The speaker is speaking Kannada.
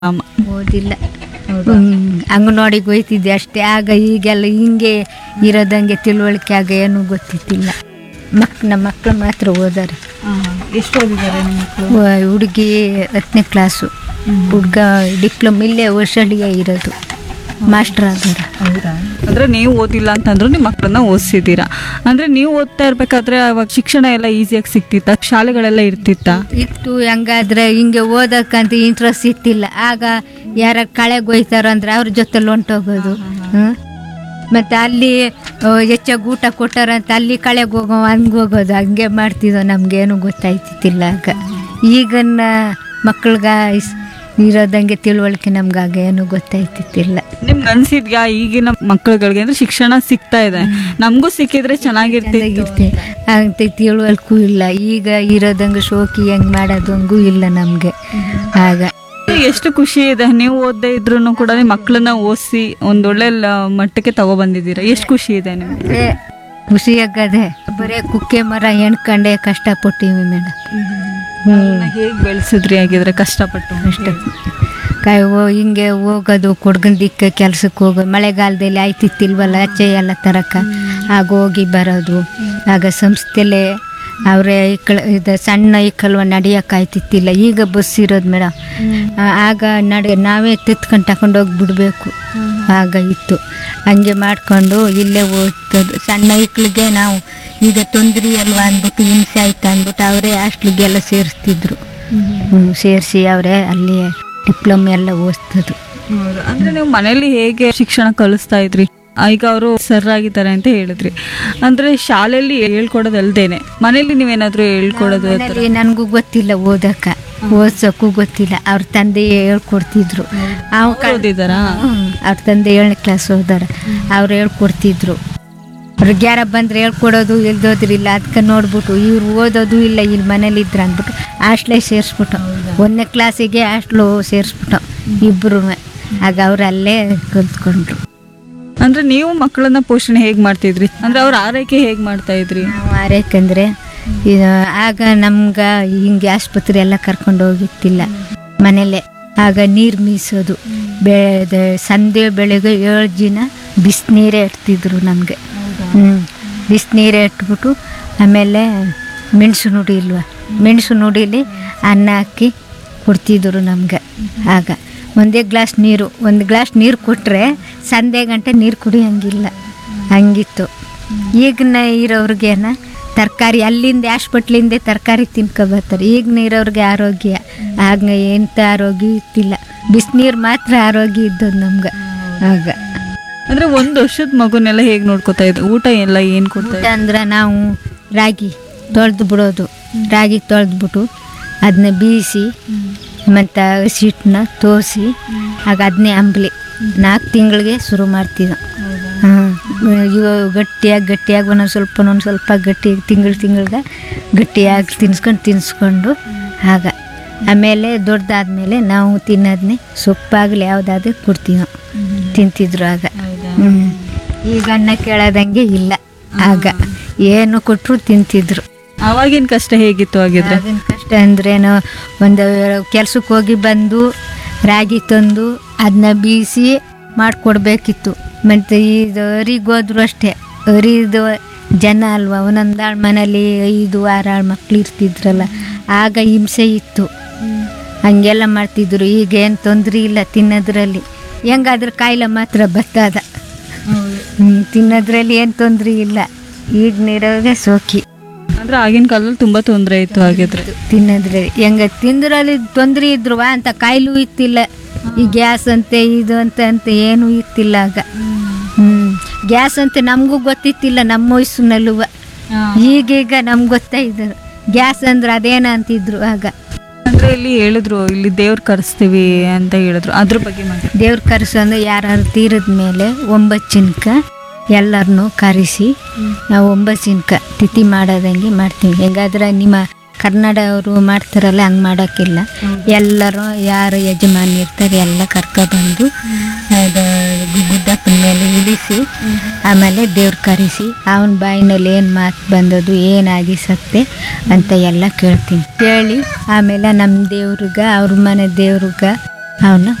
ಅಮ್ಮ ಓದಿಲ್ಲ ಅಂಗನವಾಡಿಗೆ ಹೋಯ್ತಿದ್ದೆ ಅಷ್ಟೇ ಆಗ ಈಗೆಲ್ಲ ಹಿಂಗೆ ಇರೋದಂಗೆ ತಿಳುವಳಿಕೆ ಆಗ ಏನೂ ಗೊತ್ತಿತ್ತಿಲ್ಲ ಮಕ್ ನಮ್ಮ ಮಕ್ಕಳು ಮಾತ್ರ ಓದಾರೆ ಎಷ್ಟು ಓದಿದ್ದಾರೆ ನಿಮ್ಮ ಮಕ್ಕಳು ಹುಡುಗಿ ಹತ್ತನೇ ಕ್ಲಾಸು ಹುಡುಗ ಡಿಪ್ಲೊಮ್ ಇಲ್ಲೇ ವರ್ಷಳಿಗೆ ಇರೋದು ಮಾಸ್ಟರ್ ಆದಾರ ಹೌದಾ ಅಂದ್ರೆ ನೀವು ಓದಿಲ್ಲ ಅಂತಂದ್ರು ನಿಮ್ಮ ಮಕ್ಕಳನ್ನ ಓದಿಸಿದ್ದೀರಾ ಅಂದ್ರೆ ನೀವು ಓದ್ತಾ ಇರ್ಬೇಕಾದ್ರೆ ಅವಾಗ ಶಿಕ್ಷಣ ಎಲ್ಲ ಈಸಿಯಾಗಿ ಸಿಕ್ತಿತ್ತ ಶಾಲೆಗಳೆಲ್ಲ ಇರ್ತಿತ್ತಾ ಇತ್ತು ಹೆಂಗಾದ್ರೆ ಹಿಂಗೆ ಓದಕ್ಕಂತ ಇಂಟ್ರೆಸ್ಟ್ ಇತ್ತಿಲ್ಲ ಆಗ ಯಾರ ಕಳೆಗೆ ಹೋಯ್ತಾರ ಅಂದ್ರೆ ಅವ್ರ ಜೊತೆಲಿ ಹೊಂಟೋಗೋದು ಹ್ಮ್. ಮತ್ತೆ ಅಲ್ಲಿ ಆ, ಹೆಚ್ಚಾಗಿ ಊಟ ಕೊಟ್ಟಾರಂತ ಅಲ್ಲಿ ಕಳೆಗೆ ಹೋಗೋ ಹಂಗೆ ಹೋಗೋದು ಹಂಗೆ ಮಾಡ್ತಿದ್ದೋ ನಮ್ಗೇನು ಗೊತ್ತಾಯ್ತಿತ್ತಿಲ್ಲ ಆಗ ಈಗಿನ ಮಕ್ಳಿಗ ಇಸ್- ಇರೋದಂಗೆ ತಿಳುವಳಿಕೆ ನಮ್ಗಾಗ ಏನು ಗೊತ್ತಾಯ್ತಿತ್ತಿಲ್ಲ ನಿಮ್ಗೆ ಅನ್ಸಿದ್ಯಾ ಈಗಿನ ಮಕ್ಕಳುಗಳಿಗೆ ಅಂದ್ರೆ ಶಿಕ್ಷಣ ಸಿಗ್ತಾ ಇದೆ ನಮಗೂ ಸಿಕ್ಕಿದ್ರೆ ಚೆನ್ನಾಗಿರ್ತಿತ್ತು ಚೆನ್ನಾಗಿರ್ತಿ ಅಂತ ತಿಳುವಳಿಕೂ ಇಲ್ಲ ಈಗ ಇರೋದಂಗೆ ಶೋಕಿ ಹೆಂಗೆ ಮಾಡೋದು ಹಂಗೂ ಇಲ್ಲ ನಮಗೆ ಆಗ ಎಷ್ಟು ಖುಷಿ ಇದೆ ನೀವು ಓದದೇ ಇದ್ರು ಕೂಡ ನಿಮ್ಮ ಮಕ್ಕಳನ್ನ ಓದಿಸಿ ಒಂದೊಳ್ಳೆ ಲ- ಮಟ್ಟಕ್ಕೆ ತಗೊಬಂದಿದ್ದೀರಾ ಎಷ್ಟು ಖುಷಿ ಇದೆ ನಿಮ್ಗೆ ಏ, ಖುಷಿಯಾಗದೆ ಬರೇ ಕುಕ್ಕೆ ಮರ ಎಣ್ಕಂಡೆ ಕಷ್ಟಪಟ್ಟಿವಿ ಮೇಡಮ್ ಹೇಗೆ ಬೆಳೆಸಿದ್ರಿ ಆಗಿದ್ರೆ ಕಷ್ಟಪಟ್ಟು ಅಷ್ಟೇ ಕಾಯಿ ಹೋ ಹಿಂಗೆ ಹೋಗೋದು ಕೊಡ್ಗನ್ ದಿಕ್ಕ ಕೆಲ್ಸಕ್ಕೆ ಹೋಗೋದು ಮಳೆಗಾಲದಲ್ಲಿ ಆಯ್ತಿತ್ತಿಲ್ವಲ್ಲ ಆಚೆ ಎಲ್ಲ ತರಕ ಆಗ ಹೋಗಿ ಬರೋದು ಆಗ ಸಂಸ್ಥೆಲೆ ಅವರೇ ಇಕ್ಕಳ ಇದು ಸಣ್ಣ ಇಕ್ಕಲ್ವ ನಡಿಯೋಕೆ ಆಯ್ತಿತ್ತಿಲ್ಲ ಈಗ ಬಸ್ ಇರೋದು ಮೇಡಮ್ ಆಗ ನಡೆ ನಾವೇ ತಿತ್ಕೊಂಡು ತಗೊಂಡು ಹೋಗಿ ಬಿಡಬೇಕು ಆಗ ಇತ್ತು ಹಂಗೆ ಮಾಡಿಕೊಂಡು ಇಲ್ಲೇ ಓದ್ತದ್ದು ಸಣ್ಣ ಇಕ್ಳಿಗೆ ನಾವು ಈಗ ತೊಂದರೆ ಅಲ್ವಾ ಅಂದ್ಬಿಟ್ಟು ಹಿಂಸೆ ಆಯ್ತು ಅಂದ್ಬಿಟ್ಟು ಅವರೇ ಹಾಸ್ಟ್ಲಿಗೆಲ್ಲ ಸೇರಿಸ್ತಿದ್ರು ಸೇರಿಸಿ ಅವರೇ ಅಲ್ಲಿ ಡಿಪ್ಲೊಮೆ ಎಲ್ಲ ಓದಿಸ್ತದ್ದು ಅಂದ್ರೆ ನೀವು ಮನೇಲಿ ಹೇಗೆ ಶಿಕ್ಷಣ ಕಲಿಸ್ತಾ ಇದ್ರಿ ಆ, ಈಗ ಅವರು ಸರ್ ಆಗಿದ್ದಾರೆ ಅಂತ ಹೇಳಿದ್ರಿ ಅಂದ್ರೆ ಶಾಲೆಯಲ್ಲಿ ಹೇಳ್ಕೊಡೋದಲ್ದೇನೆ ಮನೇಲಿ ನೀವೇನಾದ್ರೂ ಹೇಳ್ಕೊಡೋದು ಆ ಥರ? ಮನೇಲಿ ನನಗೂ ಗೊತ್ತಿಲ್ಲ ಓದಕ್ಕ ಓದ್ಸೋಕ್ಕೂ ಗೊತ್ತಿಲ್ಲ ಅವ್ರ ತಂದೆ ಹೇಳ್ಕೊಡ್ತಿದ್ರು ಅವ್ ಕ- ಓದಿದಾರಾ ಹ್ಮ್, ಅವ್ರ ತಂದೆ ಏಳನೇ ಕ್ಲಾಸ್ ಓದಾರ ಅವ್ರು ಹೇಳ್ಕೊಡ್ತಿದ್ರು ಅವ್ರಿಗೆ ಯಾರ ಬಂದ್ರೆ ಹೇಳ್ಕೊಡೋದು ಇಲ್ದೋದ್ರಿಲ್ಲ ಅದಕ್ಕೆ ನೋಡ್ಬಿಟ್ಟು ಇವ್ರು ಓದೋದು ಇಲ್ಲ ಇಲ್ಲಿ ಮನೇಲಿ ಇದ್ರ ಅಂದ್ಬಿಟ್ಟು ಹಾಸ್ಟ್ಲೇ ಸೇರಿಸ್ಬಿಟ್ಟು ಒಂದನೇ ಕ್ಲಾಸಿಗೆ ಹಾಸ್ಟ್ಲು ಸೇರಿಸ್ಬಿಟ್ಟು ಇಬ್ರು ಆಗ ಅವ್ರು ಅಲ್ಲೇ ಕಲ್ತ್ಕೊಂಡ್ರು ಅಂದ್ರೆ ನೀವು ಮಕ್ಕಳನ್ನ ಪೋಷಣೆ ಹೇಗ್ ಮಾಡ್ತಿದ್ರಿ ಅಂದ್ರೆ ಅವ್ರ ಆರೈಕೆ ಹೇಗ್ ಮಾಡ್ತಾ ಇದ್ರಿ ನಾವು ಆರೈಕಂದ್ರೆ ಇದು ಆಗ ನಮ್ಗೆ ಹಿಂಗೆ ಆಸ್ಪತ್ರೆ ಎಲ್ಲ ಕರ್ಕೊಂಡು ಹೋಗಿತ್ತಿಲ್ಲ ಮನೇಲೆ ಆಗ ನೀರು ಮೀಸೋದು ಬೆಳೆ ಸಂಜೆ ಬೆಳಗ್ಗೆ ಏಳು ದಿನ ಬಿಸಿನೀರೇ ಇಡ್ತಿದ್ರು ನಮಗೆ ಹ್ಞೂ ಬಿಸಿನೀರೇ ಇಟ್ಬಿಟ್ಟು ಆಮೇಲೆ ಮೆಣಸು ನುಡಿ ಇಲ್ವಾ ಮೆಣಸು ನುಡಿಲಿ ಅನ್ನ ಹಾಕಿ ಕೊಡ್ತಿದ್ರು ನಮ್ಗೆ ಆಗ ಒಂದೇ ಗ್ಲಾಸ್ ನೀರು ಒಂದು ಗ್ಲಾಸ್ ನೀರು ಕೊಟ್ಟರೆ ಸಂಜೆ ಗಂಟೆ ನೀರು ಕುಡಿಯೋಂಗಿಲ್ಲ ಹಂಗಿತ್ತು ಈಗಿನ ಇರೋರ್ಗೇನ ತರಕಾರಿ ಅಲ್ಲಿಂದ ಹಾಸ್ಪಿಟ್ಲಿಂದ ತರಕಾರಿ ತಿನ್ಕೊಬರ್ತಾರೆ ಈಗಿನ ಇರೋರ್ಗೆ ಆರೋಗ್ಯ ಆಗ ಎಂಥ ಆರೋಗ್ಯ ಇತ್ತಿಲ್ಲ ಬಿಸಿನೀರು ಮಾತ್ರ ಆರೋಗ್ಯ ಇದ್ದದ್ದು ನಮ್ಗೆ ಆಗ ಅಂದ್ರೆ ಒಂದ್ ವರ್ಷದ ಮಗುನೆಲ್ಲ ಹೇಗ್ ನೋಡ್ಕೊತಾ ಇದ್ರು ಊಟ ಎಲ್ಲ ಏನ್ ಕೊಡ್ತಾ ಊಟ ಅಂದ್ರೆ ನಾವು ರಾಗಿ ತೊಳೆದು ಬಿಡೋದು ರಾಗಿ ತೊಳೆದ್ಬಿಟ್ಟು ಅದನ್ನ ಬೀಸಿ ಮತ್ತು ಹಸಿಟ್ಟನ್ನ ತೋಸಿ ಆಗ ಅದನ್ನೇ ಅಂಬ್ಲಿ ನಾಲ್ಕು ತಿಂಗಳಿಗೆ ಶುರು ಮಾಡ್ತಿದ್ದೋ ಹಾಂ ಇವಾಗ ಗಟ್ಟಿಯಾಗಿ ಗಟ್ಟಿಯಾಗಿ ಒಂದೊಂದು ಸ್ವಲ್ಪ ಒಂದೊಂದು ಸ್ವಲ್ಪ ಗಟ್ಟಿ ತಿಂಗಳು ತಿಂಗಳಿಗೆ ಗಟ್ಟಿಯಾಗಿ ತಿನ್ಸ್ಕೊಂಡು ತಿನ್ಸ್ಕೊಂಡು ಆಗ ಆಮೇಲೆ ದೊಡ್ಡದಾದ್ಮೇಲೆ ನಾವು ತಿನ್ನೋದನ್ನೇ ಸೊಪ್ಪಾಗಲಿ ಯಾವುದಾದ್ರೂ ಕೊಡ್ತೀವಿ ತಿಂತಿದ್ರು ಆಗ ಹ್ಞೂ ಈಗ ಅನ್ನ ಕೇಳೋದಂಗೆ ಇಲ್ಲ ಆಗ ಏನು ಕೊಟ್ಟರು ತಿಂತಿದ್ರು ಅವಾಗಿನ ಕಷ್ಟ ಹೇಗಿತ್ತು ಆಗಿದ್ರೆ ಆಗಿನ ಕಷ್ಟ ಅಂದ್ರೇನು ಒಂದು ಕೆಲ್ಸಕ್ಕೆ ಹೋಗಿ ಬಂದು ರಾಗಿ ತಂದು ಅದನ್ನ ಬೀಸಿ ಮಾಡಿಕೊಡ್ಬೇಕಿತ್ತು ಮತ್ತು ಇದು ಅರಿಗೆ ಹೋದ್ರು ಅಷ್ಟೇ ಅರಿದು ಜನ ಅಲ್ವಾ ಒಂದೊಂದು ಆಳು ಮನೇಲಿ ಐದು ಆರು ಆಳು ಮಕ್ಳು ಇರ್ತಿದ್ರಲ್ಲ ಆಗ ಹಿಂಸೆ ಇತ್ತು ಹಂಗೆಲ್ಲ ಮಾಡ್ತಿದ್ರು ಈಗ ಏನು ತೊಂದರೆ ಇಲ್ಲ ತಿನ್ನೋದ್ರಲ್ಲಿ ಹೆಂಗಾದ್ರೆ ಕಾಯಿಲೆ ಮಾತ್ರ ಬರ್ತದ ಹ್ಮ್, ತಿನ್ನೋದ್ರಲ್ಲಿ ಏನು ತೊಂದರೆ ಇಲ್ಲ ಈಗ ನೀರೋಗೆ ಸೋಕಿ ಅಂದ್ರೆ ಆಗಿನ ಕಾಲದಲ್ಲಿ ತುಂಬಾ ತೊಂದರೆ ಇತ್ತು ಆಗಿದ್ರೆ ತಿನ್ನೋದ್ರಲ್ಲಿ ಹೆಂಗ ತಿಂದ್ರಲ್ಲಿ ತೊಂದರೆ ಇದ್ರುವ ಅಂತ ಕಾಯಿಲು ಇತ್ತಿಲ್ಲ ಈ ಗ್ಯಾಸ್ ಅಂತೆ ಇದು ಅಂತ ಅಂತ ಏನು ಇತ್ತಿಲ್ಲ ಆಗ ಹ್ಮ್ ಗ್ಯಾಸ್ ಅಂತ ನಮಗೂ ಗೊತ್ತಿತ್ತಿಲ್ಲ ನಮ್ಮ ವಯಸ್ಸಿನಲ್ಲೂ ಈಗೀಗ ನಮ್ಗೆ ಗೊತ್ತಾಯಿದ್ರು ಗ್ಯಾಸ್ ಅಂದ್ರೆ ಅದೇನ ಅಂತಿದ್ರು ಆಗ ಅಂದ್ರೆ ಇಲ್ಲಿ ಹೇಳಿದ್ರು ಇಲ್ಲಿ ದೇವ್ರ ಕರೆಸ್ತೀವಿ ಅಂತ ಹೇಳಿದ್ರು ಅದ್ರ ಬಗ್ಗೆ ಮಾತಾಡಿ ದೇವ್ರ ಕರೆಸಂದು ಯಾರು ತೀರದ ಮೇಲೆ ಒಂಬತ್ತು ಚಿನ್ಕ ಎಲ್ಲರನ್ನೂ ಕರೆಸಿ ನಾವು ಒಂಬತ್ತು ಚಿನ್ಕ ತಿಥಿ ಮಾಡೋದಂಗೆ ಮಾಡ್ತೀವಿ ಹೆಂಗಾದ್ರೆ ನಿಮ್ಮ ಕನ್ನಡ ಅವರು ಮಾಡ್ತಾರಲ್ಲ ಹಂಗೆ ಮಾಡೋಕ್ಕಿಲ್ಲ ಎಲ್ಲರೂ ಯಾರು ಯಜಮಾನಿ ಇರ್ತಾರೆ ಎಲ್ಲ ಕರ್ಕೊಬಂದು ಅದು ಗುಡ್ಡಪ್ಪನ ಮೇಲೆ ಇಳಿಸಿ ಆಮೇಲೆ ದೇವ್ರ ಕರೆಸಿ ಅವನ ಬಾಯಿನಲ್ಲಿ ಏನು ಮಾತು ಬಂದದ್ದು ಏನಾಗಿ ಸತ್ತೆ ಅಂತ ಎಲ್ಲ ಕೇಳ್ತೀನಿ ಕೇಳಿ ಆಮೇಲೆ ನಮ್ಮ ದೇವ್ರಿಗೆ ಅವ್ರ ಮನೆ ದೇವ್ರಿಗೆ ಅವನ್ನ